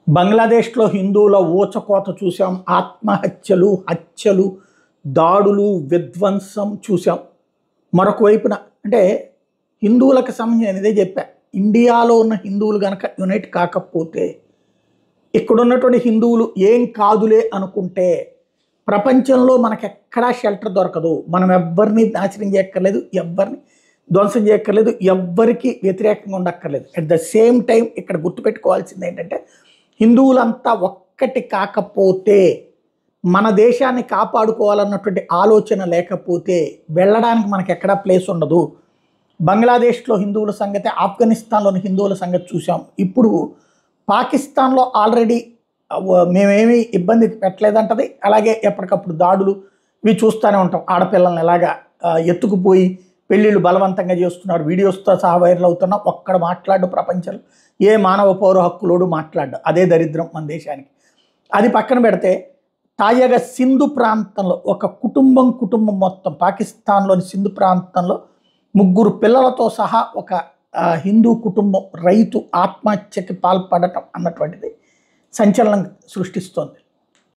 బంగ్లాదేశ్లో హిందువుల ఊచకోత చూసాం ఆత్మహత్యలు హత్యలు దాడులు విధ్వంసం చూసాం మరొక వైపున అంటే హిందువులకు సంబంధించిన ఇదే చెప్పా ఇండియాలో ఉన్న హిందువులు కనుక యునైట్ కాకపోతే ఇక్కడ ఉన్నటువంటి హిందువులు ఏం కాదులే అనుకుంటే ప్రపంచంలో మనకెక్కడా షెల్టర్ దొరకదు మనం ఎవ్వరిని నాశనం చేయక్కర్లేదు ఎవ్వరిని ధ్వంసం చేయక్కర్లేదు ఎవ్వరికి వ్యతిరేకంగా ఉండక్కర్లేదు అట్ ద సేమ్ టైం ఇక్కడ గుర్తుపెట్టుకోవాల్సింది ఏంటంటే హిందువులంతా ఒక్కటి కాకపోతే మన దేశాన్ని కాపాడుకోవాలన్నటువంటి ఆలోచన లేకపోతే వెళ్ళడానికి మనకి ఎక్కడా ప్లేస్ ఉండదు బంగ్లాదేశ్లో హిందువుల సంగతి ఆఫ్ఘనిస్తాన్లోని హిందువుల సంగతి చూసాం ఇప్పుడు పాకిస్తాన్లో ఆల్రెడీ మేమేమి ఇబ్బంది పెట్టలేదంటది అలాగే ఎప్పటికప్పుడు దాడులు ఇవి చూస్తూనే ఉంటాం ఆడపిల్లల్ని ఎలాగా ఆ, ఎత్తుకుపోయి పెళ్ళిళ్ళు బలవంతంగా చేస్తున్నారు వీడియోస్తో సహా వైరల్ అవుతున్నాం ఒక్కడ మాట్లాడు ప్రపంచంలో ఏ మానవ పౌర హక్కులోడు మాట్లాడు అదే దరిద్రం మన దేశానికి అది పక్కన పెడితే తాజాగా సింధు ప్రాంతంలో ఒక కుటుంబం కుటుంబం మొత్తం పాకిస్తాన్లోని సింధు ప్రాంతంలో ముగ్గురు పిల్లలతో సహా ఒక ఆ, హిందూ కుటుంబం రైతు ఆత్మహత్యకి పాల్పడటం అన్నటువంటిది సంచలనం సృష్టిస్తోంది